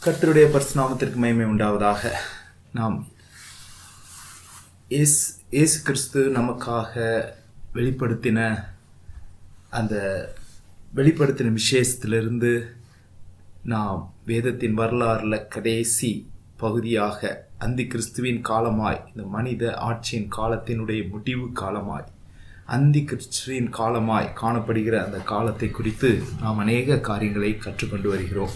கர்த்தருடைய பரிசுநாமத்திற்கு மகிமை உண்டாவதாக நாம் இயேசு இயேசு கிறிஸ்து நமக்காக வெளிப்படுத்தின அந்த வெளிப்படுத்தின விசேஷத்திலிருந்து நாம் வேதத்தின் வரலாறுல கடைசி பகுதியாக அந்தி கிறிஸ்துவின் காலமாய் இந்த மனித ஆட்சியின் காலத்தினுடைய முடிவு காலமாய் அந்தி கிறிஸ்துவின் காலமாய் காணப்படுகிற அந்த காலத்தை குறித்து நாம் அநேக காரியங்களை கற்றுக்கொண்டு வருகிறோம்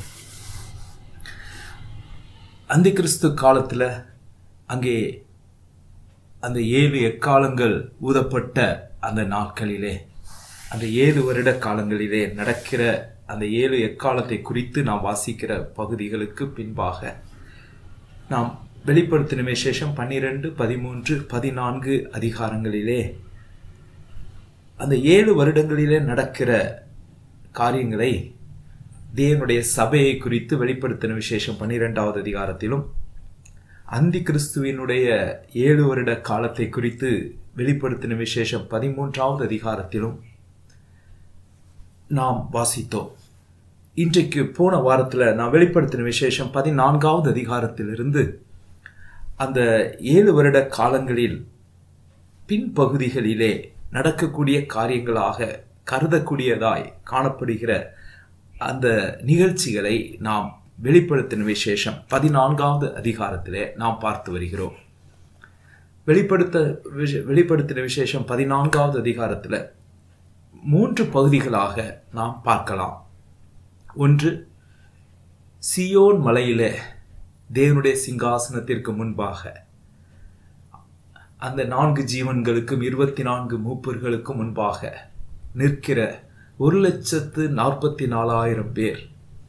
அந்தி கிறிஸ்து காலத்தில் அங்கே அந்த ஏழு எக்காலங்கள் ஊதப்பட்ட அந்த நாட்களிலே அந்த ஏழு வருட காலங்களிலே நடக்கிற அந்த ஏழு எக்காலத்தை குறித்து நாம் வாசிக்கிற பகுதிகளுக்கு பின்பாக நாம் வெளிப்படுத்தின விசேஷம் பன்னிரெண்டு பதிமூன்று பதினான்கு அதிகாரங்களிலே அந்த ஏழு வருடங்களிலே நடக்கிற காரியங்களை தேவனுடைய சபையை குறித்து வெளிப்படுத்தின விசேஷம் பன்னிரெண்டாவது அதிகாரத்திலும் அந்தி கிறிஸ்துவினுடைய ஏழு வருட காலத்தை குறித்து வெளிப்படுத்தின விசேஷம் பதிமூன்றாவது அதிகாரத்திலும் நாம் வாசித்தோம் இன்றைக்கு போன வாரத்தில் நான் வெளிப்படுத்தின விசேஷம் பதினான்காவது அதிகாரத்திலிருந்து அந்த ஏழு வருட காலங்களில் பின்பகுதிகளிலே நடக்கக்கூடிய காரியங்களாக கருதக்கூடியதாய் காணப்படுகிற அந்த நிகழ்ச்சிகளை நாம் வெளிப்படுத்தின விசேஷம் பதினான்காவது அதிகாரத்திலே நாம் பார்த்து வருகிறோம் வெளிப்படுத்த வெளிப்படுத்தின விசேஷம் பதினான்காவது அதிகாரத்தில் மூன்று பகுதிகளாக நாம் பார்க்கலாம் ஒன்று சியோன் மலையிலே தேவனுடைய சிங்காசனத்திற்கு முன்பாக அந்த நான்கு ஜீவன்களுக்கும் இருபத்தி நான்கு மூப்பர்களுக்கும் முன்பாக நிற்கிற ஒரு லட்சத்து நாற்பத்தி நாலாயிரம் பேர்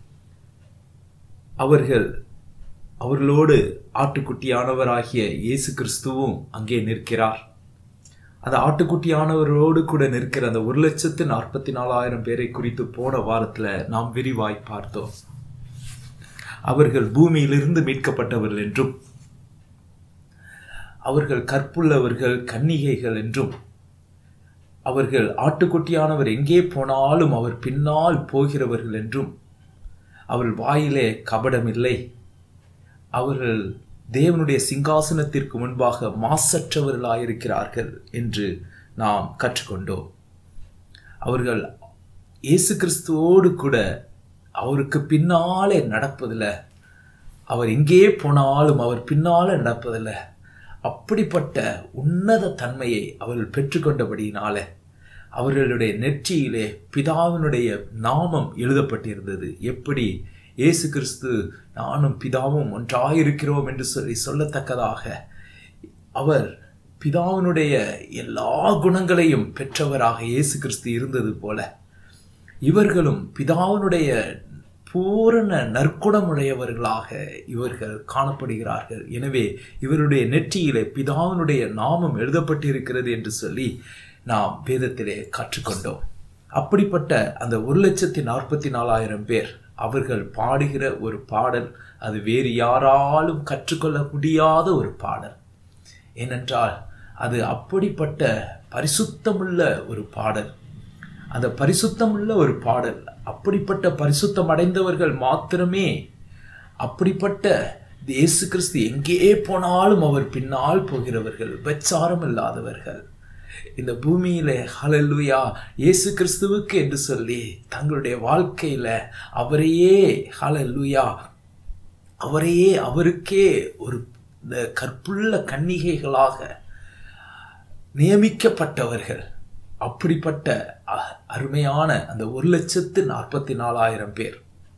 அவர்கள் அவர்களோடு ஆட்டுக்குட்டியானவராகிய இயேசு கிறிஸ்துவும் அங்கே நிற்கிறார் அந்த ஆட்டுக்குட்டியானவரோடு கூட நிற்கிற அந்த ஒரு லட்சத்து நாற்பத்தி நாலாயிரம் பேரை குறித்து போன வாரத்தில் நாம் விரிவாய் பார்த்தோம் அவர்கள் பூமியிலிருந்து மீட்கப்பட்டவர்கள் என்றும் அவர்கள் கற்புள்ளவர்கள் கன்னிகைகள் என்றும் அவர்கள் ஆட்டுக்குட்டியானவர் எங்கே போனாலும் அவர் பின்னால் போகிறவர்கள் என்றும் அவர்கள் வாயிலே கபடம் இல்லை அவர்கள் தேவனுடைய சிங்காசனத்திற்கு முன்பாக மாசற்றவர்களாயிருக்கிறார்கள் என்று நாம் கற்றுக்கொண்டோம் அவர்கள் இயேசு கிறிஸ்துவோடு கூட அவருக்கு பின்னாலே நடப்பதில்ல அவர் எங்கே போனாலும் அவர் பின்னாலே நடப்பதில்லை அப்படிப்பட்ட உன்னத தன்மையை அவர்கள் பெற்றுக்கொண்டபடியினால அவர்களுடைய நெற்றியிலே பிதாவினுடைய நாமம் எழுதப்பட்டிருந்தது எப்படி இயேசு கிறிஸ்து நானும் பிதாவும் ஒன்றாயிருக்கிறோம் என்று சொல்லி சொல்லத்தக்கதாக அவர் பிதாவினுடைய எல்லா குணங்களையும் பெற்றவராக இயேசு கிறிஸ்து இருந்தது போல இவர்களும் பிதாவினுடைய பூரண நற்குணமுடையவர்களாக இவர்கள் காணப்படுகிறார்கள் எனவே இவருடைய நெற்றியிலே பிதாவினுடைய நாமம் எழுதப்பட்டிருக்கிறது என்று சொல்லி நாம் வேதத்திலே கற்றுக்கொண்டோம் அப்படிப்பட்ட அந்த ஒரு லட்சத்தி நாற்பத்தி நாலாயிரம் பேர் அவர்கள் பாடுகிற ஒரு பாடல் அது வேறு யாராலும் கற்றுக்கொள்ள முடியாத ஒரு பாடல் ஏனென்றால் அது அப்படிப்பட்ட பரிசுத்தமுள்ள ஒரு பாடல் அந்த பரிசுத்தமுள்ள ஒரு பாடல் அப்படிப்பட்ட பரிசுத்தம் அடைந்தவர்கள் மாத்திரமே அப்படிப்பட்ட இயேசு கிறிஸ்து எங்கே போனாலும் அவர் பின்னால் போகிறவர்கள் உபச்சாரம் இல்லாதவர்கள் இந்த பூமியில ஹலலுயா இயேசு கிறிஸ்துவுக்கு என்று சொல்லி தங்களுடைய வாழ்க்கையில அவரையே ஹலலுயா அவரையே அவருக்கே ஒரு கற்புள்ள கன்னிகைகளாக நியமிக்கப்பட்டவர்கள் அப்படிப்பட்ட அருமையான அந்த ஒரு லட்சத்து நாற்பத்தி நாலாயிரம் பேர்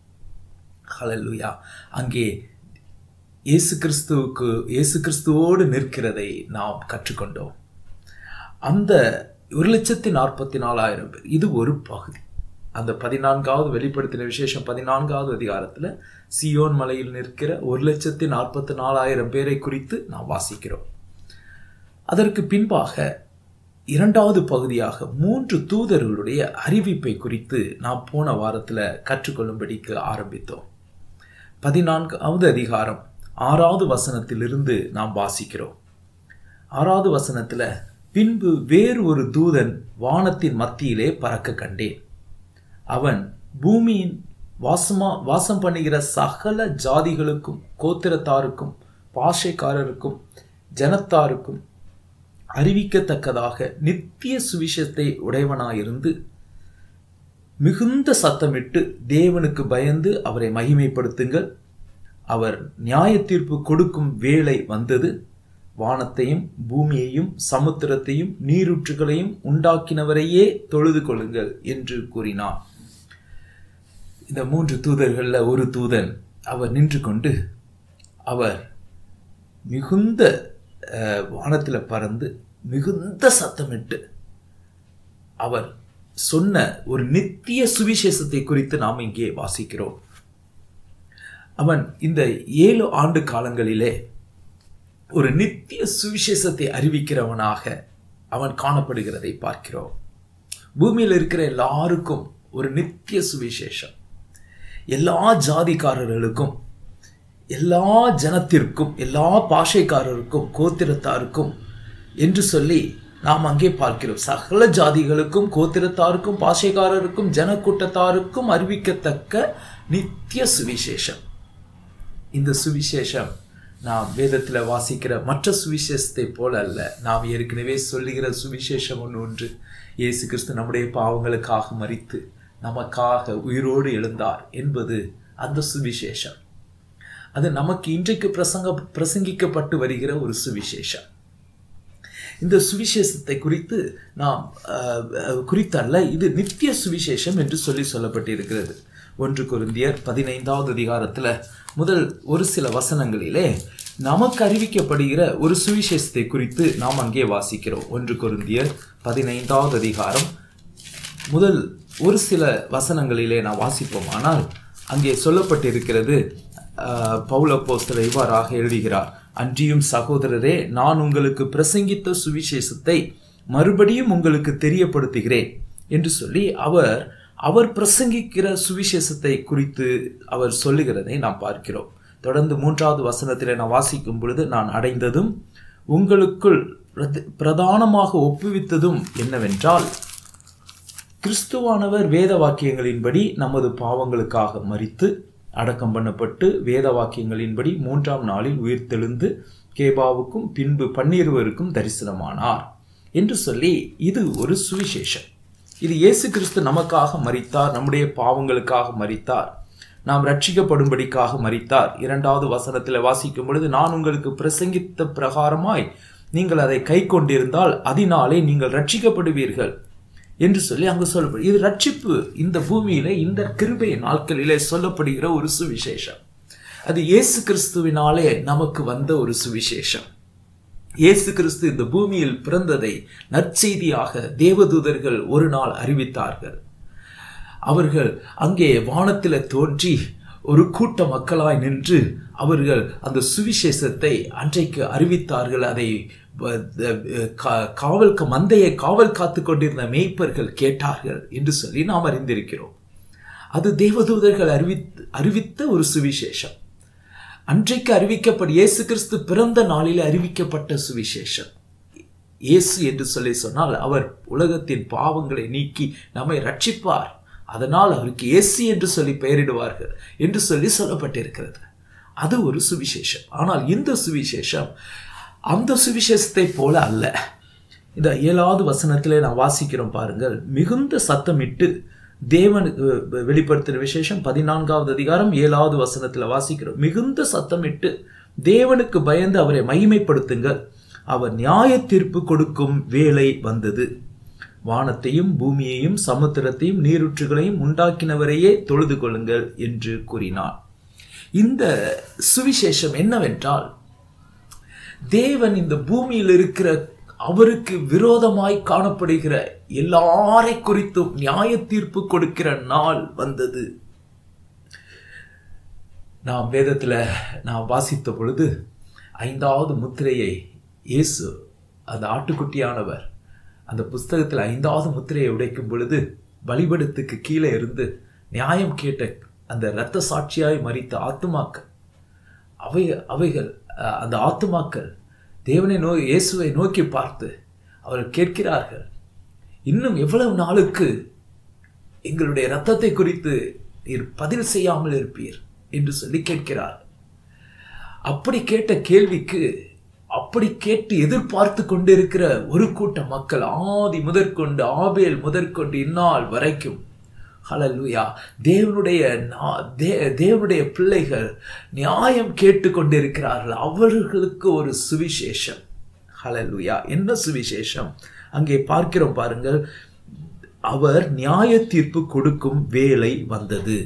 ஹலலுயா அங்கே இயேசு கிறிஸ்துவுக்கு இயேசு கிறிஸ்துவோடு நிற்கிறதை நாம் கற்றுக்கொண்டோம் அந்த ஒரு லட்சத்தி நாற்பத்தி நாலாயிரம் பேர் இது ஒரு பகுதி அந்த பதினான்காவது வெளிப்படுத்தின விசேஷம் பதினான்காவது அதிகாரத்தில் சியோன் மலையில் நிற்கிற ஒரு லட்சத்தி நாற்பத்தி நாலாயிரம் பேரை குறித்து நாம் வாசிக்கிறோம் அதற்கு பின்பாக இரண்டாவது பகுதியாக மூன்று தூதர்களுடைய அறிவிப்பை குறித்து நாம் போன வாரத்தில் கற்றுக்கொள்ளும்படிக்கு ஆரம்பித்தோம் பதினான்காவது அதிகாரம் ஆறாவது வசனத்திலிருந்து நாம் வாசிக்கிறோம் ஆறாவது வசனத்தில் பின்பு வேறு ஒரு தூதன் வானத்தின் மத்தியிலே பறக்க கண்டேன் அவன் பூமியின் வாசமா வாசம் பண்ணுகிற சகல ஜாதிகளுக்கும் கோத்திரத்தாருக்கும் பாஷைக்காரருக்கும் ஜனத்தாருக்கும் அறிவிக்கத்தக்கதாக நித்திய சுவிசேஷத்தை உடையவனாயிருந்து மிகுந்த சத்தமிட்டு தேவனுக்கு பயந்து அவரை மகிமைப்படுத்துங்கள் அவர் நியாய தீர்ப்பு கொடுக்கும் வேளை வந்தது வானத்தையும் பூமியையும் சமுத்திரத்தையும் நீரூற்றுகளையும் உண்டாக்கினவரையே தொழுது கொள்ளுங்கள் என்று கூறினார் இந்த மூன்று தூதர்கள்ல ஒரு தூதன் அவர் நின்று கொண்டு அவர் மிகுந்த வானத்தில் பறந்து மிகுந்த சத்தமிட்டு அவர் சொன்ன ஒரு நித்திய சுவிசேஷத்தை குறித்து நாம் இங்கே வாசிக்கிறோம் அவன் இந்த ஏழு ஆண்டு காலங்களிலே ஒரு நித்திய சுவிசேஷத்தை அறிவிக்கிறவனாக அவன் காணப்படுகிறதை பார்க்கிறோம் பூமியில் இருக்கிற எல்லாருக்கும் ஒரு நித்திய சுவிசேஷம் எல்லா ஜாதிக்காரர்களுக்கும் எல்லா ஜனத்திற்கும் எல்லா பாஷைக்காரருக்கும் கோத்திரத்தாருக்கும் என்று சொல்லி நாம் அங்கே பார்க்கிறோம் சகல ஜாதிகளுக்கும் கோத்திரத்தாருக்கும் பாஷைக்காரருக்கும் ஜனக்கூட்டத்தாருக்கும் அறிவிக்கத்தக்க நித்திய சுவிசேஷம் இந்த சுவிசேஷம் நாம் வேதத்தில் வாசிக்கிற மற்ற சுவிசேஷத்தை போல அல்ல நாம் ஏற்கனவே சொல்லுகிற சுவிசேஷம் ஒன்று ஒன்று இயேசு கிறிஸ்து நம்முடைய பாவங்களுக்காக மறித்து நமக்காக உயிரோடு எழுந்தார் என்பது அந்த சுவிசேஷம் அது நமக்கு இன்றைக்கு பிரசங்க பிரசங்கிக்கப்பட்டு வருகிற ஒரு சுவிசேஷம் இந்த சுவிசேஷத்தை குறித்து நாம் குறித்தல்ல இது நித்திய சுவிசேஷம் என்று சொல்லி சொல்லப்பட்டிருக்கிறது ஒன்று குருந்தியர் பதினைந்தாவது அதிகாரத்தில் முதல் ஒரு சில வசனங்களிலே நமக்கு அறிவிக்கப்படுகிற ஒரு சுவிசேஷத்தை குறித்து நாம் அங்கே வாசிக்கிறோம் ஒன்று குருந்தியர் பதினைந்தாவது அதிகாரம் முதல் ஒரு சில வசனங்களிலே நான் வாசிப்போம் ஆனால் அங்கே சொல்லப்பட்டிருக்கிறது பவுல போஸ்தல இவ்வாறாக எழுதுகிறார் அன்றியும் சகோதரரே நான் உங்களுக்கு பிரசங்கித்த சுவிசேஷத்தை மறுபடியும் உங்களுக்கு தெரியப்படுத்துகிறேன் என்று சொல்லி அவர் அவர் பிரசங்கிக்கிற சுவிசேஷத்தை குறித்து அவர் சொல்லுகிறதை நாம் பார்க்கிறோம் தொடர்ந்து மூன்றாவது வசனத்தில் நான் வாசிக்கும் பொழுது நான் அடைந்ததும் உங்களுக்குள் பிரதானமாக ஒப்புவித்ததும் என்னவென்றால் கிறிஸ்துவானவர் வேத வாக்கியங்களின்படி நமது பாவங்களுக்காக மறித்து அடக்கம் பண்ணப்பட்டு வேத வாக்கியங்களின்படி மூன்றாம் நாளில் உயிர்த்தெழுந்து கேபாவுக்கும் பின்பு பன்னிருவருக்கும் தரிசனமானார் என்று சொல்லி இது ஒரு சுவிசேஷம் இது இயேசு கிறிஸ்து நமக்காக மறித்தார் நம்முடைய பாவங்களுக்காக மறித்தார் நாம் ரட்சிக்கப்படும்படிக்காக மறித்தார் இரண்டாவது வசனத்தில் வாசிக்கும் பொழுது நான் உங்களுக்கு பிரசங்கித்த பிரகாரமாய் நீங்கள் அதை கை கொண்டிருந்தால் அதனாலே நீங்கள் ரட்சிக்கப்படுவீர்கள் என்று சொல்லி அங்கு சொல்லப்படும் இது ரட்சிப்பு இந்த பூமியில இந்த கிருபை நாட்களிலே சொல்லப்படுகிற ஒரு சுவிசேஷம் அது இயேசு கிறிஸ்துவினாலே நமக்கு வந்த ஒரு சுவிசேஷம் இயேசு கிறிஸ்து இந்த பூமியில் பிறந்ததை நற்செய்தியாக தேவதூதர்கள் ஒரு நாள் அறிவித்தார்கள் அவர்கள் அங்கே வானத்தில் தோன்றி ஒரு கூட்ட மக்களாய் நின்று அவர்கள் அந்த சுவிசேஷத்தை அன்றைக்கு அறிவித்தார்கள் அதை காவல் மந்தையை காவல் காத்து கொண்டிருந்த மேய்ப்பர்கள் கேட்டார்கள் என்று சொல்லி நாம் அறிந்திருக்கிறோம் அது தேவதூதர்கள் அறிவித்து அறிவித்த ஒரு சுவிசேஷம் அன்றைக்கு அறிவிக்கப்பட்ட இயேசு கிறிஸ்து பிறந்த நாளில் அறிவிக்கப்பட்ட சுவிசேஷம் இயேசு என்று சொல்லி சொன்னால் அவர் உலகத்தின் பாவங்களை நீக்கி நம்மை ரட்சிப்பார் அதனால் அவருக்கு இயேசு என்று சொல்லி பெயரிடுவார்கள் என்று சொல்லி சொல்லப்பட்டிருக்கிறது அது ஒரு சுவிசேஷம் ஆனால் இந்த சுவிசேஷம் அந்த சுவிசேஷத்தை போல அல்ல இந்த ஏழாவது வசனத்திலே நான் வாசிக்கிறோம் பாருங்கள் மிகுந்த சத்தமிட்டு தேவனுக்கு வெளிப்படுத்தின விசேஷம் பதினான்காவது அதிகாரம் ஏழாவது வசனத்தில் வாசிக்கிறோம் மிகுந்த சத்தமிட்டு தேவனுக்கு பயந்து அவரை மகிமைப்படுத்துங்கள் அவர் நியாய தீர்ப்பு கொடுக்கும் வேலை வந்தது வானத்தையும் பூமியையும் சமுத்திரத்தையும் நீருற்றுகளையும் உண்டாக்கினவரையே தொழுது கொள்ளுங்கள் என்று கூறினார் இந்த சுவிசேஷம் என்னவென்றால் தேவன் இந்த பூமியில் இருக்கிற அவருக்கு விரோதமாய் காணப்படுகிற எல்லாரை குறித்தும் நியாய தீர்ப்பு கொடுக்கிற நாள் வந்தது நாம் வேதத்தில் நாம் வாசித்த பொழுது ஐந்தாவது முத்திரையை இயேசு அந்த ஆட்டுக்குட்டியானவர் அந்த புஸ்தகத்தில் ஐந்தாவது முத்திரையை உடைக்கும் பொழுது பலிபடத்துக்கு கீழே இருந்து நியாயம் கேட்ட அந்த இரத்த சாட்சியாய் மறித்த ஆத்துமாக்கள் அவை அவைகள் அந்த ஆத்துமாக்கள் தேவனை நோ இயேசுவை நோக்கி பார்த்து அவர்கள் கேட்கிறார்கள் இன்னும் எவ்வளவு நாளுக்கு எங்களுடைய ரத்தத்தை குறித்து நீர் பதில் செய்யாமல் இருப்பீர் என்று சொல்லி கேட்கிறார் அப்படி கேட்ட கேள்விக்கு அப்படி கேட்டு எதிர்பார்த்து கொண்டிருக்கிற ஒரு கூட்ட மக்கள் ஆதி முதற்கொண்டு ஆபேல் முதற்கொண்டு இந்நாள் வரைக்கும் ஹலலுயா தேவனுடைய தேவனுடைய பிள்ளைகள் நியாயம் கேட்டு கொண்டிருக்கிறார்கள் அவர்களுக்கு ஒரு சுவிசேஷம் ஹலலுயா என்ன சுவிசேஷம் அங்கே பார்க்கிறோம் பாருங்கள் அவர் நியாய தீர்ப்பு கொடுக்கும் வேலை வந்தது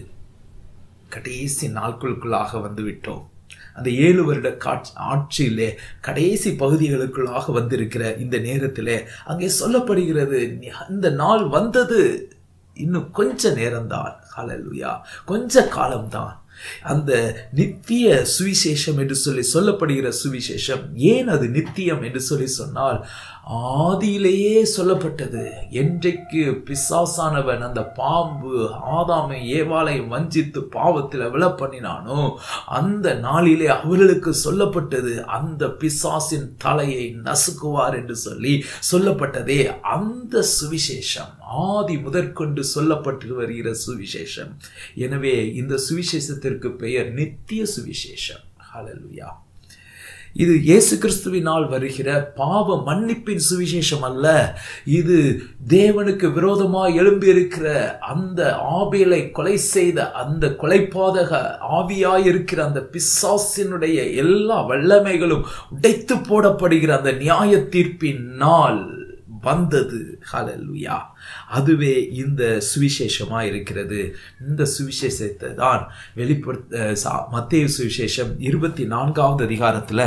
கடைசி நாட்களுக்குள்ளாக வந்து விட்டோம் அந்த ஏழு வருட காட்சி ஆட்சியிலே கடைசி பகுதிகளுக்குள்ளாக வந்திருக்கிற இந்த நேரத்திலே அங்கே சொல்லப்படுகிறது இந்த நாள் வந்தது இன்னும் கொஞ்ச நேரம்தான் ஹலலுயா கொஞ்ச காலம்தான் அந்த நித்திய சுவிசேஷம் என்று சொல்லி சொல்லப்படுகிற சுவிசேஷம் ஏன் அது நித்தியம் என்று சொல்லி சொன்னால் ஆதியிலேயே சொல்லப்பட்டது என்றைக்கு பிசாசானவன் அந்த பாம்பு ஆதாமை ஏவாலை வஞ்சித்து பாவத்தில் விழ பண்ணினானோ அந்த நாளிலே அவர்களுக்கு சொல்லப்பட்டது அந்த பிசாசின் தலையை நசுக்குவார் என்று சொல்லி சொல்லப்பட்டதே அந்த சுவிசேஷம் ஆதி முதற்கொண்டு சொல்லப்பட்டு வருகிற சுவிசேஷம் எனவே இந்த சுவிசேஷத்திற்கு பெயர் நித்திய சுவிசேஷம் ஹலலுயா இது இயேசு கிறிஸ்துவினால் வருகிற பாவ மன்னிப்பின் சுவிசேஷம் அல்ல இது தேவனுக்கு விரோதமாக எழும்பியிருக்கிற அந்த ஆபேலை கொலை செய்த அந்த கொலைப்பாதக ஆவியாய் இருக்கிற அந்த பிசாசினுடைய எல்லா வல்லமைகளும் உடைத்து போடப்படுகிற அந்த நியாய தீர்ப்பின் நாள் வந்தது ஹலலுயா அதுவே இந்த சுவிசேஷமா இருக்கிறது இந்த சுவிசேஷத்தை தான் வெளிப்படுத்த மத்திய சுவிசேஷம் இருபத்தி நான்காவது அதிகாரத்துல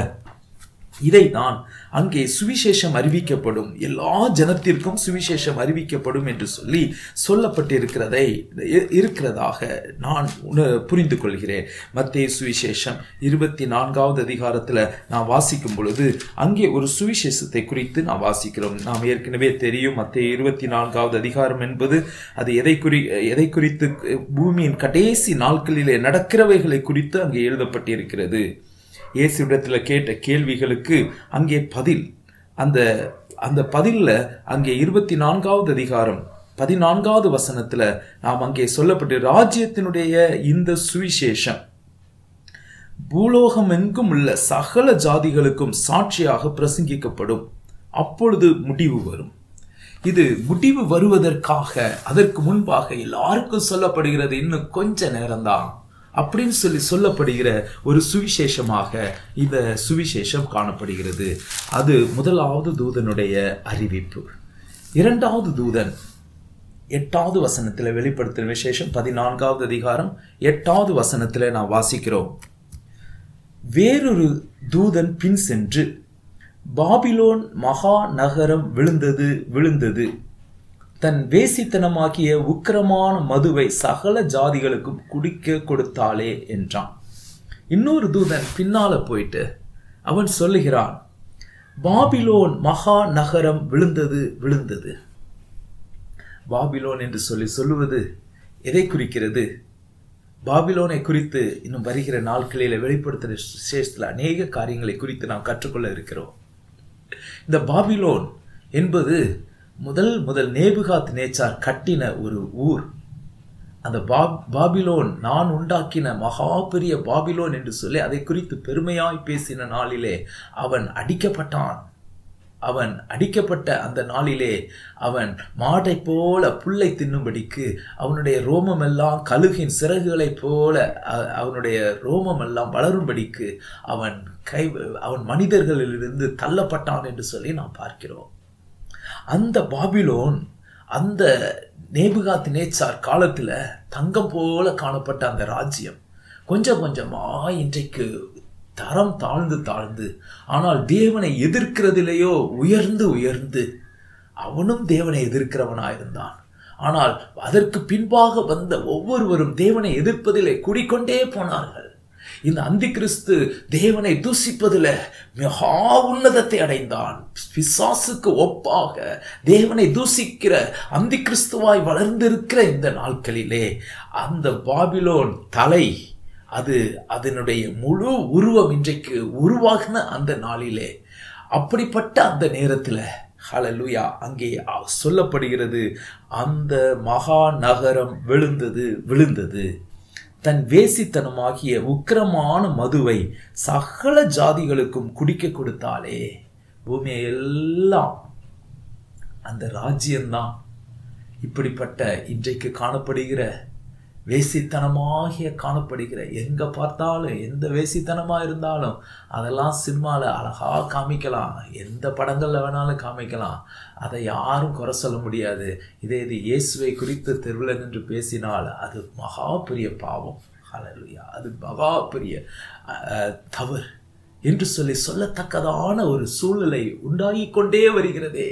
இதை தான் அங்கே சுவிசேஷம் அறிவிக்கப்படும் எல்லா ஜனத்திற்கும் சுவிசேஷம் அறிவிக்கப்படும் என்று சொல்லி சொல்லப்பட்டிருக்கிறதை இருக்கிறதாக நான் புரிந்து கொள்கிறேன் மத்திய சுவிசேஷம் இருபத்தி நான்காவது அதிகாரத்தில் நான் வாசிக்கும் பொழுது அங்கே ஒரு சுவிசேஷத்தை குறித்து நான் வாசிக்கிறோம் நாம் ஏற்கனவே தெரியும் மத்திய இருபத்தி நான்காவது அதிகாரம் என்பது அது எதை குறி எதை குறித்து பூமியின் கடைசி நாட்களிலே நடக்கிறவைகளை குறித்து அங்கே எழுதப்பட்டிருக்கிறது இயேசுவிடத்தில் கேட்ட கேள்விகளுக்கு அங்கே பதில் அந்த அந்த பதிலில் அங்கே இருபத்தி நான்காவது அதிகாரம் பதினான்காவது வசனத்தில் நாம் அங்கே சொல்லப்பட்டு ராஜ்யத்தினுடைய இந்த சுவிசேஷம் பூலோகம் எங்கும் உள்ள சகல ஜாதிகளுக்கும் சாட்சியாக பிரசங்கிக்கப்படும் அப்பொழுது முடிவு வரும் இது முடிவு வருவதற்காக அதற்கு முன்பாக எல்லாருக்கும் சொல்லப்படுகிறது இன்னும் கொஞ்ச நேரம்தான் அப்படின்னு சொல்லி சொல்லப்படுகிற ஒரு சுவிசேஷமாக இந்த சுவிசேஷம் காணப்படுகிறது அது முதலாவது தூதனுடைய அறிவிப்பு இரண்டாவது தூதன் எட்டாவது வசனத்தில் வெளிப்படுத்தும் விசேஷம் பதினான்காவது அதிகாரம் எட்டாவது வசனத்தில் நான் வாசிக்கிறோம் வேறொரு தூதன் பின் சென்று பாபிலோன் மகா நகரம் விழுந்தது விழுந்தது தன் வேசித்தனமாக்கிய உக்கிரமான மதுவை சகல ஜாதிகளுக்கும் குடிக்க கொடுத்தாளே என்றான் இன்னொரு தூதன் பின்னால போயிட்டு அவன் சொல்லுகிறான் பாபிலோன் மகா நகரம் விழுந்தது விழுந்தது பாபிலோன் என்று சொல்லி சொல்லுவது எதை குறிக்கிறது பாபிலோனை குறித்து இன்னும் வருகிற நாட்களில் வெளிப்படுத்துகிற விசேஷத்தில் அநேக காரியங்களை குறித்து நாம் கற்றுக்கொள்ள இருக்கிறோம் இந்த பாபிலோன் என்பது முதல் முதல் நேபுகாத் நேச்சார் கட்டின ஒரு ஊர் அந்த பாபிலோன் நான் உண்டாக்கின மகா பெரிய பாபிலோன் என்று சொல்லி அதை குறித்து பெருமையாய் பேசின நாளிலே அவன் அடிக்கப்பட்டான் அவன் அடிக்கப்பட்ட அந்த நாளிலே அவன் மாட்டை போல புல்லை தின்னும்படிக்கு அவனுடைய ரோமம் எல்லாம் கழுகின் சிறகுகளைப் போல அவனுடைய ரோமம் எல்லாம் வளரும்படிக்கு அவன் கை அவன் மனிதர்களிலிருந்து தள்ளப்பட்டான் என்று சொல்லி நாம் பார்க்கிறோம் அந்த பாபிலோன் அந்த நேபுகாத் நேச்சார் காலத்தில் தங்கம் போல காணப்பட்ட அந்த ராஜ்யம் கொஞ்சம் கொஞ்சமா இன்றைக்கு தரம் தாழ்ந்து தாழ்ந்து ஆனால் தேவனை எதிர்க்கிறதிலேயோ உயர்ந்து உயர்ந்து அவனும் தேவனை எதிர்க்கிறவனாயிருந்தான் ஆனால் அதற்கு பின்பாக வந்த ஒவ்வொருவரும் தேவனை எதிர்ப்பதிலே குடிக்கொண்டே போனார்கள் இந்த அந்தி கிறிஸ்து தேவனை தூசிப்பதில் மிகா உன்னதத்தை அடைந்தான் பிசாசுக்கு ஒப்பாக தேவனை தூசிக்கிற அந்தி கிறிஸ்துவாய் வளர்ந்திருக்கிற இந்த நாட்களிலே அந்த பாபிலோன் தலை அது அதனுடைய முழு உருவம் இன்றைக்கு உருவாகின அந்த நாளிலே அப்படிப்பட்ட அந்த நேரத்தில் ஹalleluya அங்கே சொல்லப்படுகிறது அந்த மகா நகரம் விழுந்தது விழுந்தது தன் வேசித்தனமாகிய உக்கிரமான மதுவை சகல ஜாதிகளுக்கும் குடிக்க கொடுத்தாலே பூமியை எல்லாம் அந்த ராஜ்யம்தான் இப்படிப்பட்ட இன்றைக்கு காணப்படுகிற வேசித்தனமாகிய காணப்படுகிற எங்க பார்த்தாலும் எந்த வேசித்தனமா இருந்தாலும் அதெல்லாம் சினிமாவில் அழகா காமிக்கலாம் எந்த படங்கள்ல வேணாலும் காமிக்கலாம் அதை யாரும் குறை சொல்ல முடியாது இதே இது இயேசுவை குறித்து தெருவில் நின்று பேசினால் அது மகா பெரிய பாவம் ஹalleluya அது மகா பெரிய அஹ், தவறு என்று சொல்லி சொல்லத்தக்கதான ஒரு சூழ்நிலை உண்டாகி கொண்டே வருகிறதே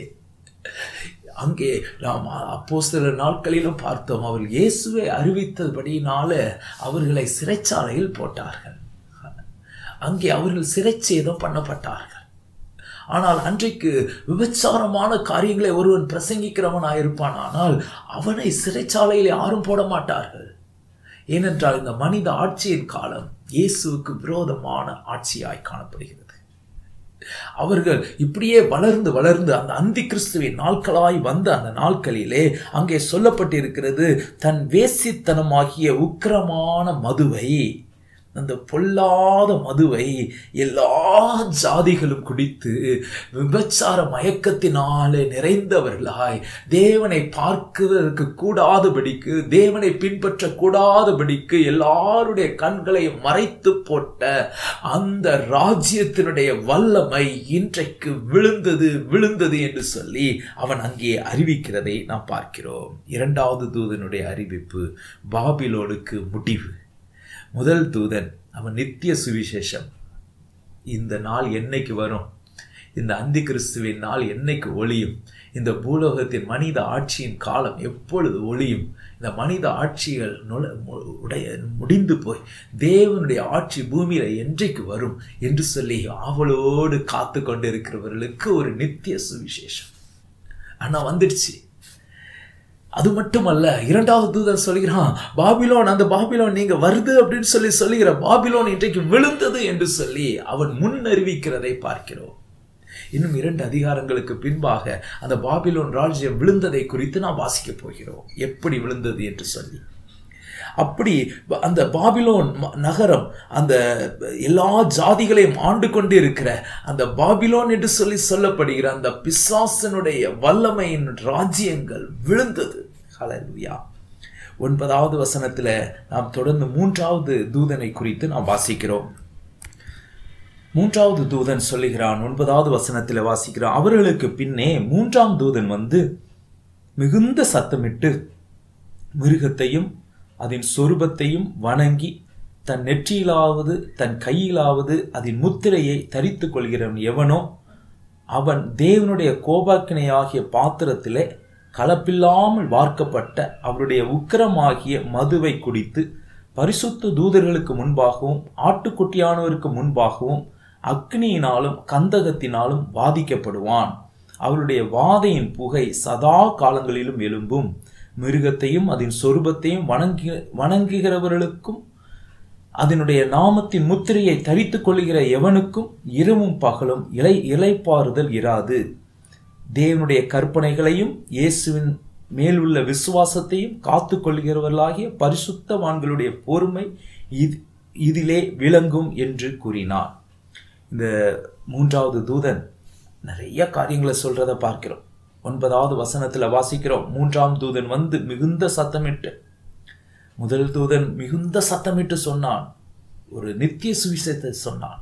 அங்கே நாம் அப்போஸ்தல நாட்களிலும் பார்த்தோம் அவர் இயேசுவை அறிவித்தபடியினால அவர்களை சிறைச்சாலையில் போட்டார்கள் அங்கே அவர்கள் சிறைச்சேதம் பண்ணப்பட்டார்கள் ஆனால் அன்றைக்கு விபச்சாரமான காரியங்களை ஒருவன் பிரசங்கிக்கிறவனாயிருப்பான் ஆனால் அவனை சிறைச்சாலையில் யாரும் போட மாட்டார்கள் ஏனென்றால் இந்த மனித ஆட்சியின் காலம் இயேசுவுக்கு விரோதமான ஆட்சியாய் காணப்படுகிறது அவர்கள் இப்படியே வளர்ந்து வளர்ந்து அந்த அந்தி கிறிஸ்துவின் நாட்களாய் வந்த அந்த நாட்களிலே அங்கே சொல்லப்பட்டிருக்கிறது தன் வேசித்தனமாகிய உக்கிரமான மதுவை அந்த பொல்லாத மதுவை எல்லா ஜாதிகளும் குடித்து விபச்சார மயக்கத்தினாலே நிறைந்தவர்களாய் தேவனை பார்க்குவதற்கு கூடாதபடிக்கு தேவனை பின்பற்ற கூடாதபடிக்கு எல்லாருடைய கண்களை மறைத்து போட்ட அந்த ராஜ்யத்தினுடைய வல்லமை இன்றைக்கு விழுந்தது விழுந்தது என்று சொல்லி அவன் அங்கே அறிவிக்கிறதை நாம் பார்க்கிறோம் இரண்டாவது தூதனுடைய அறிவிப்பு பாபிலோனுக்கு முடிவு முதல் தூதன் அவன் நித்திய சுவிசேஷம் இந்த நாள் என்னைக்கு வரும் இந்த அந்தி கிறிஸ்துவின் நாள் என்னைக்கு ஒளியும் இந்த பூலோகத்தின் மனித ஆட்சியின் காலம் எப்பொழுது ஒளியும் இந்த மனித ஆட்சிகள் நுழ- மு- உடைய முடிந்து போய் தேவனுடைய ஆட்சி பூமியில என்றைக்கு வரும் என்று சொல்லி ஆவலோடு காத்து கொண்டிருக்கிறவர்களுக்கு ஒரு நித்திய சுவிசேஷம் ஆனா வந்துடுச்சு அது மட்டுமல்ல இரண்டாவது தூதர் சொல்கிறான் பாபிலோன் அந்த பாபிலோன் நீங்க வருது அப்படின்னு சொல்லி சொல்லுகிற பாபிலோன் இன்றைக்கு விழுந்தது என்று சொல்லி அவன் முன் அறிவிக்கிறதை பார்க்கிறோம் இன்னும் இரண்டு அதிகாரங்களுக்கு பின்பாக அந்த பாபிலோன் ராஜ்யம் விழுந்ததை குறித்து நாம் வாசிக்கப் போகிறோம் எப்படி விழுந்தது என்று சொல்லி அப்படி அந்த பாபிலோன் ம- நகரம் அந்த எல்லா ஜாதிகளையும் ஆண்டு கொண்டு இருக்கிற அந்த பாபிலோன் என்று சொல்லி சொல்லப்படுகிற அந்த பிசாசனுடைய வல்லமையின் ராஜ்யங்கள் விழுந்தது ஹalleluya ஒன்பதாவது வசனத்துல நாம் தொடர்ந்து மூன்றாவது தூதனை குறித்து நாம் வாசிக்கிறோம் மூன்றாவது தூதன் சொல்லுகிறான் ஒன்பதாவது வசனத்தில் வாசிக்கிறான் அவர்களுக்கு பின்னே மூன்றாம் தூதன் வந்து மிகுந்த சத்தமிட்டு மிருகத்தையும் அதன் சொரூபத்தையும் வணங்கி தன் நெற்றியிலாவது தன் கையிலாவது அதன் முத்திரையை தரித்துக் கொள்கிறவன் எவனோ அவன் தேவனுடைய கோபாக்கினையாகிய பாத்திரத்திலே கலப்பில்லாமல் வார்க்கப்பட்ட அவருடைய உக்கிரமாகிய மதுவை குடித்து பரிசுத்த தூதர்களுக்கு முன்பாகவும் ஆட்டுக்குட்டியானவருக்கு முன்பாகவும் அக்னியினாலும் கந்தகத்தினாலும் வாதிக்கப்படுவான் அவருடைய வாதையின் புகை சதா காலங்களிலும் எழும்பும் மிருகத்தையும் அதன் சொரூபத்தையும் வணங்கி வணங்குகிறவர்களுக்கும் அதனுடைய நாமத்தின் முத்திரையை தரித்துக் கொள்ளுகிற எவனுக்கும் இரவும் பகலும் இலை இலைப்பாறுதல் இராது தேவனுடைய கற்பனைகளையும் இயேசுவின் மேல் உள்ள விசுவாசத்தையும் காத்து கொள்கிறவர்களாகிய பரிசுத்தவான்களுடைய பொறுமை இது இதிலே விளங்கும் என்று கூறினார் இந்த மூன்றாவது தூதன் நிறைய காரியங்களை சொல்றத பார்க்கிறோம் ஒன்பதாவது வசனத்துல வாசிக்கிறோம் மூன்றாம் தூதன் வந்து மிகுந்த சத்தமிட்டு முதல் தூதன் மிகுந்த சத்தமிட்டு சொன்னான் ஒரு நித்திய சுவிசேஷத்தை சொன்னான்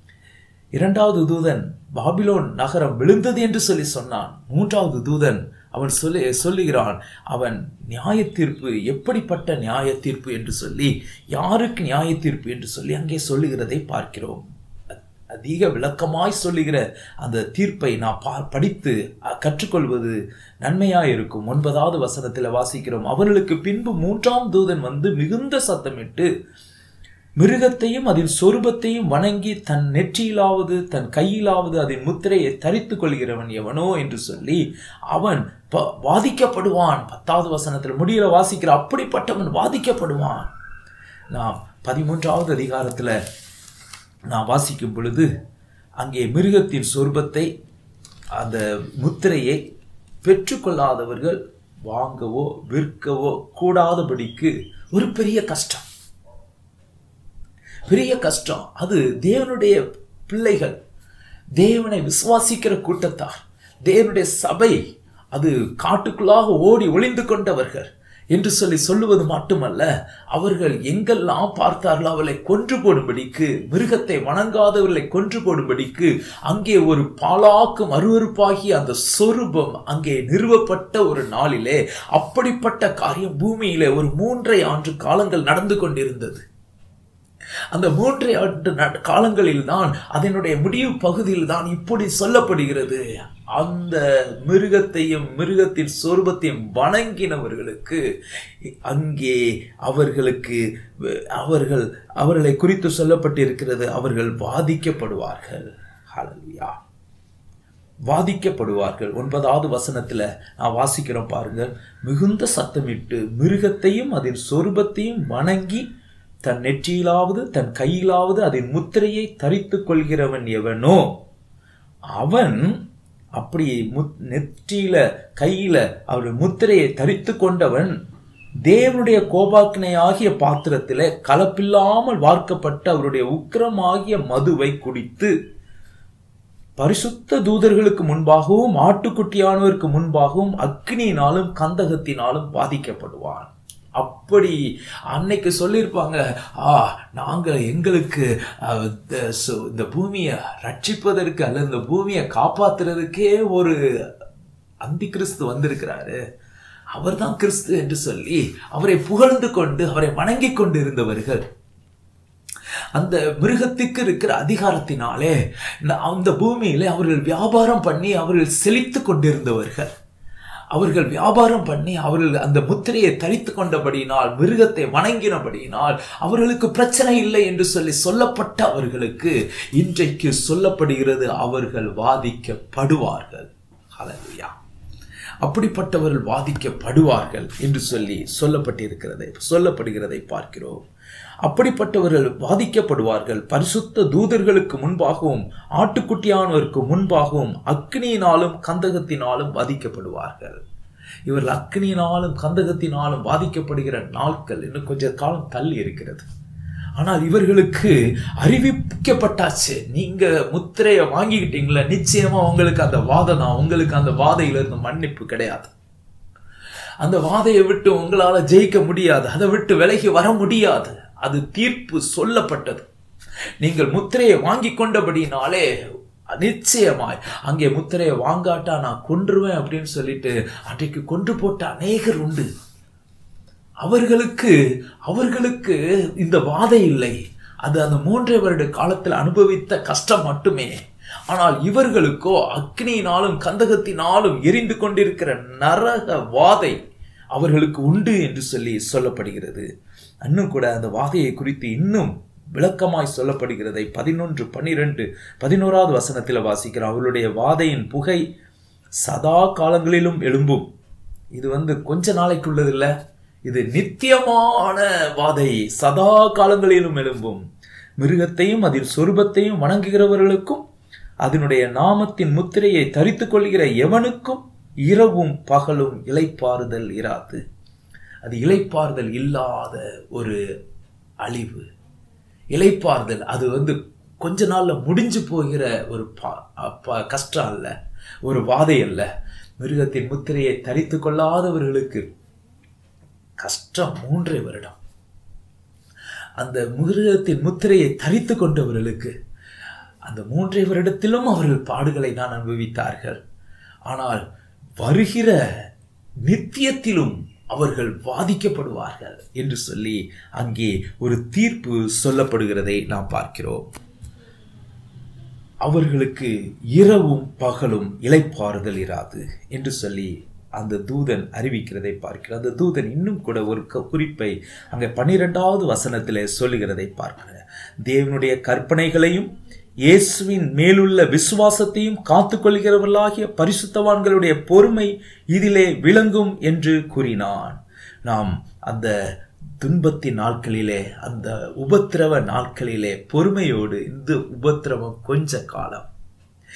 இரண்டாவது தூதன் பாபிலோன் நகரம் விழுந்தது என்று சொல்லி சொன்னான் மூன்றாவது தூதன் அவன் சொல்லி சொல்லுகிறான் அவன் நியாய தீர்ப்பு எப்படிப்பட்ட நியாய தீர்ப்பு என்று சொல்லி யாருக்கு நியாய தீர்ப்பு என்று சொல்லி அங்கே சொல்லுகிறதை பார்க்கிறோம் அ- அதிக விளக்கமாய் சொல்லுகிற அந்த தீர்ப்பை நான் பா படித்து அ, கற்றுக்கொள்வது நன்மையாய் இருக்கும் ஒன்பதாவது வசனத்தில் வாசிக்கிறோம் அவர்களுக்கு பின்பு மூன்றாம் தூதன் வந்து மிகுந்த சத்தமிட்டு மிருகத்தையும் அதன் சொரூபத்தையும் வணங்கி தன் நெற்றியிலாவது தன் கையிலாவது அதன் முத்திரையை தரித்துக் கொள்கிறவன் எவனோ என்று சொல்லி அவன் ப- வாதிக்கப்படுவான் பத்தாவது வசனத்தில் முடியல வாசிக்கிற அப்படிப்பட்டவன் வாதிக்கப்படுவான் நாம் பதிமூன்றாவது அதிகாரத்துல நாம் வாசிக்கும் பொழுது அங்கே மிருகத்தின் சொரூபத்தை அந்த முத்திரையை பெற்றுக்கொள்ளாதவர்கள் வாங்கவோ விற்கவோ கூடாதபடிக்கு ஒரு பெரிய கஷ்டம் பெரிய கஷ்டம் அது தேவனுடைய பிள்ளைகள் தேவனை விசுவாசிக்கிற கூட்டத்தார் தேவனுடைய சபை அது காட்டுக்குள்ளாக ஓடி ஒளிந்து கொண்டவர்கள் என்று சொல்லி சொல்லுவது மட்டுமல்ல அவர்கள் எங்கெல்லாம் பார்த்தார்களோ அவளை கொன்று போடும்படிக்கு மிருகத்தை வணங்காதவர்களை கொன்று போடும்படிக்கு அங்கே ஒரு பாலாக்கும் அருவருப்பாகி அந்த சொரூபம் அங்கே நிறுவப்பட்ட ஒரு நாளிலே அப்படிப்பட்ட காரியம் பூமியிலே ஒரு மூன்றை ஆண்டு காலங்கள் நடந்து கொண்டிருந்தது அந்த மூன்றை ஆண்டு காலங்களில் தான் அதனுடைய முடிவு பகுதியில் தான் இப்படி சொல்லப்படுகிறது அந்த மிருகத்தையும் மிருகத்தின் சொரூபத்தையும் வணங்கினவர்களுக்கு அங்கே அவர்களுக்கு அவர்கள் அவர்களை குறித்து சொல்லப்பட்டிருக்கிறது அவர்கள் பாதிக்கப்படுவார்கள் ஹalleluya வாதிக்கப்படுவார்கள் ஒன்பதாவது வசனத்துல நான் வாசிக்கிறோம் பாருங்க மிகுந்த சத்தமிட்டு மிருகத்தையும் அதன் சொரூபத்தையும் வணங்கி தன் நெற்றியிலாவது தன் கையிலாவது அதன் முத்திரையை தரித்துக் கொள்கிறவன் எவனோ அவன் அப்படி நெற்றியில கையில அவருடைய முத்திரையை தரித்து கொண்டவன் தேவனுடைய கோபாக்கினை ஆகிய பாத்திரத்திலே கலப்பில்லாமல் வார்க்கப்பட்ட அவருடைய உக்கிரமாகிய மதுவை குடித்து பரிசுத்த தூதர்களுக்கு முன்பாகவும் ஆட்டுக்குட்டியானவருக்கு முன்பாகவும் அக்னியினாலும் கந்தகத்தினாலும் பாதிக்கப்படுவான் அப்படி அன்னைக்கு சொல்லியிருப்பாங்க ஆ நாங்கள் எங்களுக்கு இந்த பூமியை ரட்சிப்பதற்கு அல்லது இந்த பூமியை காப்பாத்துறதுக்கே ஒரு அந்தி கிறிஸ்து வந்திருக்கிறாரு அவர் தான் கிறிஸ்து என்று சொல்லி அவரை புகழ்ந்து கொண்டு அவரை வணங்கி கொண்டு இருந்தவர்கள் அந்த மிருகத்துக்கு இருக்கிற அதிகாரத்தினாலே அந்த பூமியிலே அவர்கள் வியாபாரம் பண்ணி அவர்கள் செழித்து கொண்டிருந்தவர்கள் அவர்கள் வியாபாரம் பண்ணி அவர்கள் அந்த முத்திரையை தரித்து கொண்டபடியினால் மிருகத்தை வணங்கினபடியினால் அவர்களுக்கு பிரச்சனை இல்லை என்று சொல்லி சொல்லப்பட்ட அவர்களுக்கு இன்றைக்கு சொல்லப்படுகிறது அவர்கள் வாதிக்கப்படுவார்கள் ஹalleluya அப்படிப்பட்டவர்கள் வாதிக்கப்படுவார்கள் என்று சொல்லி சொல்லப்பட்டிருக்கிறதை சொல்லப்படுகிறதை பார்க்கிறோம் அப்படிப்பட்டவர்கள் வாதிக்கப்படுவார்கள் பரிசுத்த தூதர்களுக்கு முன்பாகவும் ஆட்டுக்குட்டியானவருக்கு முன்பாகவும் அக்னியினாலும் கந்தகத்தினாலும் வாதிக்கப்படுவார்கள் இவர்கள் அக்னியினாலும் கந்தகத்தினாலும் பாதிக்கப்படுகிற நாட்கள் இன்னும் கொஞ்ச காலம் தள்ளி இருக்கிறது ஆனால் இவர்களுக்கு அறிவிக்கப்பட்டாச்சு நீங்க முத்திரையை வாங்கிக்கிட்டீங்களா நிச்சயமா உங்களுக்கு அந்த வாதம் தான் உங்களுக்கு அந்த வாதையில இருந்து மன்னிப்பு கிடையாது அந்த வாதையை விட்டு உங்களால ஜெயிக்க முடியாது அதை விட்டு விலகி வர முடியாது அது தீர்ப்பு சொல்லப்பட்டது நீங்கள் முத்திரையை வாங்கி கொண்டபடினாலே நிச்சயமாய் அங்கே முத்திரையை வாங்காட்டா நான் கொன்றுவேன் அப்படின்னு சொல்லிட்டு அன்றைக்கு கொன்று போட்ட அநேகர் உண்டு அவர்களுக்கு அவர்களுக்கு இந்த வாதை இல்லை அது அந்த மூன்றே வருட காலத்தில் அனுபவித்த கஷ்டம் மட்டுமே ஆனால் இவர்களுக்கோ அக்னியினாலும் கந்தகத்தினாலும் எரிந்து கொண்டிருக்கிற நரக வாதை அவர்களுக்கு உண்டு என்று சொல்லி சொல்லப்படுகிறது இன்னும் கூட அந்த வாதையை குறித்து இன்னும் விளக்கமாய் சொல்லப்படுகிறதை பதினொன்று பன்னிரெண்டு பதினோராவது வசனத்தில் வாசிக்கிறோம் அவர்களுடைய வாதையின் புகை சதா காலங்களிலும் எழும்பும் இது வந்து கொஞ்ச நாளைக்குள்ளது இல்லை இது நித்தியமான வாதை சதா காலங்களிலும் எழும்பும் மிருகத்தையும் அதில் சொரூபத்தையும் வணங்குகிறவர்களுக்கும் அதனுடைய நாமத்தின் முத்திரையை தரித்து கொள்கிற எவனுக்கும் இரவும் பகலும் இலைப்பாறுதல் இராது அது இலைப்பாறுதல் இல்லாத ஒரு அழிவு இலைப்பாறுதல் அது வந்து கொஞ்ச நாள்ல முடிஞ்சு போகிற ஒரு கஷ்டம் அல்ல ஒரு வாதை அல்ல மிருகத்தின் முத்திரையை தரித்து கொள்ளாதவர்களுக்கு கஷ்டம் மூன்றே வருடம் அந்த மிருகத்தின் முத்திரையை தரித்து கொண்டவர்களுக்கு அந்த மூன்றே வருடத்திலும் அவர்கள் பாடுகளை தான் அனுபவித்தார்கள் ஆனால் வருகிற நித்தியத்திலும் அவர்கள் பாதிக்கப்படுவார்கள் என்று சொல்லி அங்கே ஒரு தீர்ப்பு சொல்லப்படுகிறதை நாம் பார்க்கிறோம் அவர்களுக்கு இரவும் பகலும் இலைப்பாறுதல் இராது என்று சொல்லி அந்த தூதன் அறிவிக்கிறதை பார்க்கிறோம் அந்த தூதன் இன்னும் கூட ஒரு குறிப்பை அங்கே பன்னிரெண்டாவது வசனத்திலே சொல்லுகிறதை பார்க்கிற தேவனுடைய கற்பனைகளையும் இயேசுவின் மேலுள்ள விசுவாசத்தையும் காத்துக்கொள்கிறவர்களாகிய பரிசுத்தவான்களுடைய பொறுமை இதிலே விளங்கும் என்று கூறினான் நாம் அந்த துன்பத்தின் நாட்களிலே அந்த உபத்திரவ நாட்களிலே பொறுமையோடு இந்த உபத்திரவம் கொஞ்ச காலம்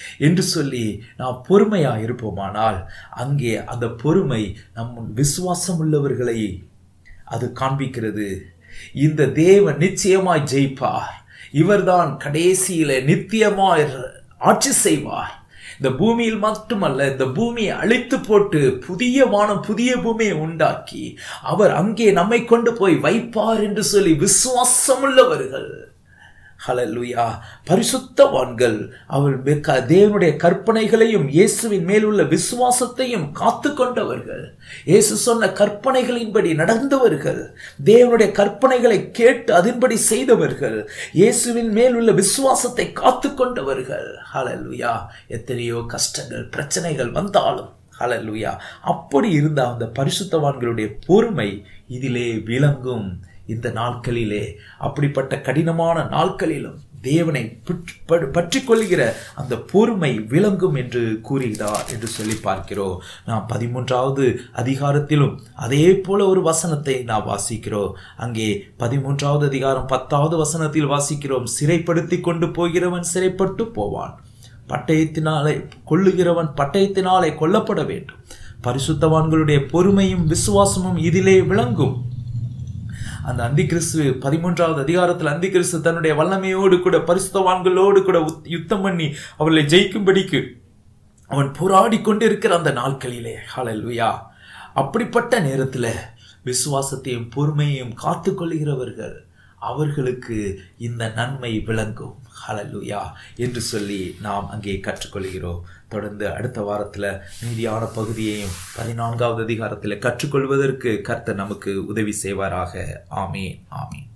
என்று சொல்லி நாம் பொறுமையா இருப்போமானால் அங்கே அந்த பொறுமை நம் விசுவாசம் உள்ளவர்களை அது காண்பிக்கிறது இந்த தேவன் நிச்சயமாய் ஜெயிப்பார் இவர்தான் கடைசியில நித்தியமாய் ஆட்சி செய்வார் இந்த பூமியில் மட்டுமல்ல இந்த பூமியை அழித்து போட்டு புதிய வானம் புதிய பூமியை உண்டாக்கி அவர் அங்கே நம்மை கொண்டு போய் வைப்பார் என்று சொல்லி விசுவாசமுள்ளவர்கள் ஹலலுயா பரிசுத்தவான்கள் அவர் தேவனுடைய கற்பனைகளையும் இயேசுவின் மேலுள்ள விசுவாசத்தையும் காத்து கொண்டவர்கள் இயேசு சொன்ன கற்பனைகளின்படி நடந்தவர்கள் தேவனுடைய கற்பனைகளை கேட்டு அதன்படி செய்தவர்கள் இயேசுவின் மேலுள்ள விசுவாசத்தை காத்து கொண்டவர்கள் ஹலலுயா எத்தனையோ கஷ்டங்கள் பிரச்சனைகள் வந்தாலும் ஹலலுயா அப்படி இருந்த அந்த பரிசுத்தவான்களுடைய பொறுமை இதிலே விளங்கும் இந்த நாட்களிலே அப்படிப்பட்ட கடினமான நாட்களிலும் தேவனை பற்றி கொள்கிற அந்த பொறுமை விளங்கும் என்று கூறுகிறார் என்று சொல்லி பார்க்கிறோம் நாம் பதிமூன்றாவது அதிகாரத்திலும் அதே போல ஒரு வசனத்தை நாம் வாசிக்கிறோம் அங்கே பதிமூன்றாவது அதிகாரம் பத்தாவது வசனத்தில் வாசிக்கிறோம் சிறைப்படுத்தி கொண்டு போகிறவன் சிறைப்பட்டு போவான் பட்டயத்தினாலே கொள்ளுகிறவன் பட்டயத்தினாலே கொல்லப்பட வேண்டும் பரிசுத்தவான்களுடைய பொறுமையும் விசுவாசமும் இதிலே விளங்கும் அந்த அந்தி கிறிஸ்து பதிமூன்றாவது அதிகாரத்தில் அந்தி கிறிஸ்து தன்னுடைய வல்லமையோடு கூட பரிசுத்தவான்களோடு கூட யுத்தம் பண்ணி அவர்களை ஜெயிக்கும்படிக்கு அவன் போராடி கொண்டிருக்கிற அந்த நாட்களிலே ஹலல்வியா அப்படிப்பட்ட நேரத்தில் விசுவாசத்தையும் பொறுமையையும் காத்து கொள்கிறவர்கள் அவர்களுக்கு இந்த நன்மை விளங்கும் ஹலலுயா என்று சொல்லி நாம் அங்கே கற்றுக்கொள்கிறோம் தொடர்ந்து அடுத்த வாரத்தில் மீதியான பகுதியையும் பதினான்காவது அதிகாரத்தில் கற்றுக்கொள்வதற்கு கர்த்தர் நமக்கு உதவி செய்வாராக ஆமீன் ஆமீன்